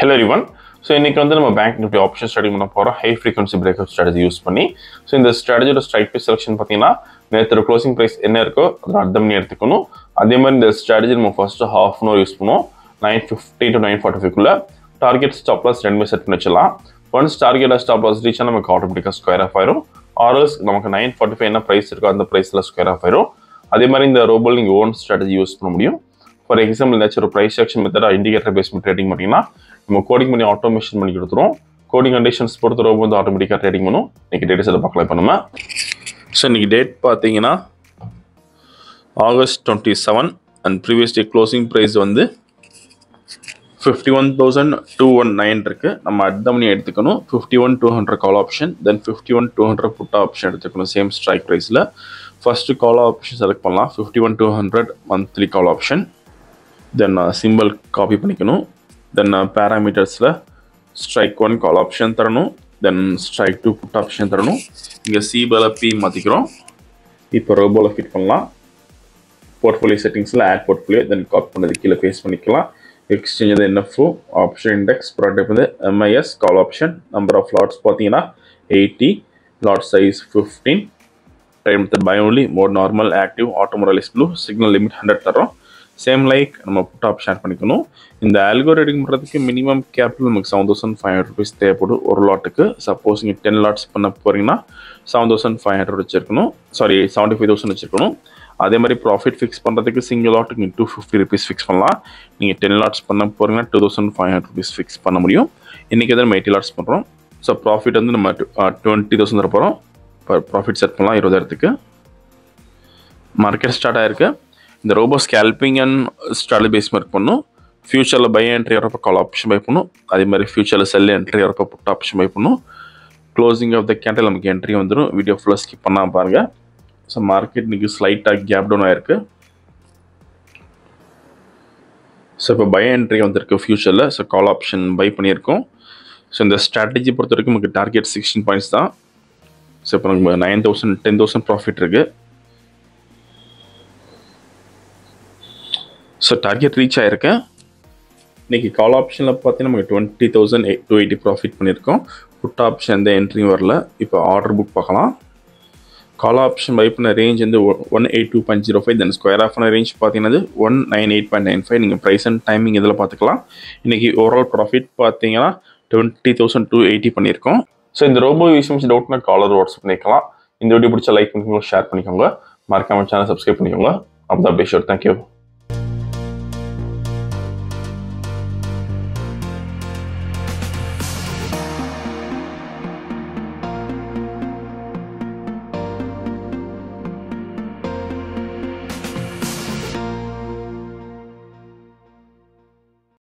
hello ரிவன் so இன்னைக்கு வந்து நம்ம பேங்க் நிஃப்டி ஆப்ஷன் ஸ்டடி பண்ண போகிறோம் high frequency breakup strategy use பண்ணி ஸோ இந்த ஸ்ட்ராட்டஜியோட ஸ்ட்ரைக் ப்ரைஸ் செலெக்ஷன் பார்த்தீங்கன்னா நேற்று க்ளோசிங் ப்ரைஸ் என்ன இருக்கோ அதை அர்த்தம் பண்ணி எடுத்துக்கணும் அதே மாதிரி இந்த ஸ்ட்ராட்டஜி நம்ம first half an hour use பண்ணுவோம் nine fifty to nine forty ஃபைவ்க்குள்ள டார்கெட் ஸ்டாப் லாஸ் ரெண்டுமே செட் பண்ணி வச்சிடலாம் once target stop loss reach நமக்கு ஆட்டோமேட்டிக்காக ஸ்கொயர் ஆஃப் ஆயிரும் ஆர்எஸ் நமக்கு நைன் ஃபார்ட்டி ஃபைவ் என்ன ப்ரைஸ் இருக்கோ அந்த ப்ரைஸில் ஸ்கொயர் ஆஃப் ஆயிரும் அதே மாதிரி இந்த ரோபோல் நீங்கள் ஓன் ஸ்ட்ராட்டஜி யூஸ் பண்ண முடியும் ஃபார் எக்ஸாம்பிள் ஏதாச்சும் ஒரு ப்ரைஸ் செக்ஷன் மெத்தடாக இண்டிகேட்டர் பேஸ் ட்ரேடிங் பண்ணிங்கன்னா நம்ம கோடிங் பண்ணி ஆட்டோமேஷன் பண்ணி கொடுத்துருவோம் கோடிங் கண்டிஷன்ஸ் பொறுத்த ரோபோ வந்து ஆட்டோமேட்டிக்காக ட்ரேடிங் பண்ணும் இன்னைக்கு டேட் செட் பார்க்கலாம் இப்போ நம்ம ஸோ இன்னைக்கு டேட் பார்த்தீங்கன்னா August twenty seven and previous day closing price வந்து fifty one thousand two one nine இருக்குது நம்ம அட்தமனி எடுத்துக்கணும் fifty one two hundred call option then fifty one two hundred put option எடுத்துக்கணும் சேம் ஸ்ட்ரைக் ப்ரைஸில் first call option select பண்ணலாம் fifty one two hundred monthly call option then simple copy பண்ணிக்கணும் then பேராமீட்டர்ஸில் strike one call option தரணும் then strike two put option தரணும் இங்கே சிபில் பி மாற்றிக்கிறோம் இப்போ ரோபோவில் ஃபிட் பண்ணலாம் போர்ட்ஃபோலியோ செட்டிங்ஸில் ஆட் போர்ட்ஃபோலியோ தென் காப்பி பண்ணது கீழே பேஸ் பண்ணிக்கலாம் எக்ஸ்சேஞ்ச் வந்து என்எஃப்ஓ ஆப்ஷன் இண்டெக்ஸ் ப்ராடக்ட் வந்து MIS call option number of lots பார்த்தீங்கன்னா eighty lot size fifteen time method buy only mode normal active ஆட்டோமொபைலிஸ் ப்ளூ சிக்னல் லிமிட் ஹண்ட்ரட் தரோம் same like நம்ம put option பண்ணிக்கணும் இந்த algo trading பண்ணுறதுக்கு minimum capital நமக்கு seven thousand five hundred rupees தேவைப்படும் ஒரு லாட்டுக்கு சப்போஸ் நீங்கள் டென் லாட்ஸ் பண்ண போகிறீங்கன்னா செவன் தௌசண்ட் ஃபைவ் ஹண்ட்ரட் வச்சிருக்கணும் சாரி செவன்ட்டி ஃபைவ் தௌசண்ட் வச்சிருக்கணும் அதே மாதிரி ப்ராஃபிட் ஃபிக்ஸ் பண்ணுறதுக்கு சிங்கிள் லாட்டுக்கு நீங்கள் டூ ஃபிஃப்டி ருபீஸ் ஃபிக்ஸ் பண்ணலாம் நீங்கள் டென் லாட்ஸ் பண்ண போகிறீங்கன்னா two thousand five hundred rupees fix பண்ண முடியும் இன்றைக்கி தான் நம்ம எயிட்டி லாட்ஸ் பண்ணுறோம் ஸோ ப்ராஃபிட் வந்து நம்ம டுவெண்ட்டி தௌசண்ட் தர போகிறோம் இப்போ ப்ராஃபிட் செட் பண்ணலாம் இருபதாயிரத்துக்கு மார்க்கெட் ஸ்டார்ட் ஆயிருக்கு இந்த robo scalping and start base மாதிரி பண்ணும் ஃபியூச்சரில் பை என்ட்ரி வரப்போ கால் ஆப்ஷன் பை பண்ணும் அதே மாதிரி ஃபியூச்சரில் செல் என்ட்ரி வரப்போ புட் ஆப்ஷன் பை பண்ணும் க்ளோசிங் ஆஃப் த கேண்டில் நமக்கு என்ட்ரி வந்துடும் வீடியோ ஃபுல்லாக ஸ்கிப் பண்ணால் பாருங்கள் ஸோ மார்க்கெட் இன்னைக்கு ஸ்லைட்டாக கேப் டவுன் ஆயிருக்கு ஸோ இப்போ பை என்ட்ரி வந்திருக்கு ஃபியூச்சரில் ஸோ கால் ஆப்ஷன் பை பண்ணியிருக்கோம் ஸோ இந்த ஸ்ட்ராட்டஜி பொறுத்த வரைக்கும் நமக்கு டார்கெட் சிக்ஸ்டீன் பாயிண்ட்ஸ் தான் ஸோ இப்போ நமக்கு nine thousand ten thousand profit இருக்குது ஸோ டார்கெட் ரீச் ஆகிருக்கேன் இன்றைக்கி கால் ஆப்ஷனில் பார்த்தீங்கன்னா நமக்கு twenty thousand eight two eighty profit பண்ணியிருக்கோம் புட் ஆப்ஷன் எந்த என்ட்ரியும் வரல இப்போ ஆர்டர் புக் பார்க்கலாம் கால் ஆப்ஷன் பை பண்ண ரேஞ்ச் வந்து one eight two point zero five then square off range பார்த்தீங்கன்னா one nine eight point nine five நீங்கள் ப்ரைஸ் அண்ட் டைமிங் இதில் பார்த்துக்கலாம் இன்றைக்கி ஓவரால் ப்ராஃபிட் பார்த்தீங்கன்னா டுவெண்ட்டி தௌசண்ட் டூ எயிட்டி பண்ணியிருக்கோம் ஸோ இந்த ரோபோ யூஸ் டவுட்னா காலர் வாட்ஸ்அப் பண்ணிக்கலாம் இந்த வீடியோ பிடிச்ச லைக் பண்ணிக்கோங்க ஷேர் பண்ணிக்கோங்க மறக்காம சேனல் சப்ஸ்கிரைப் பண்ணிக்கோங்க அப்போ தான் பேஷர் தேங்க்யூ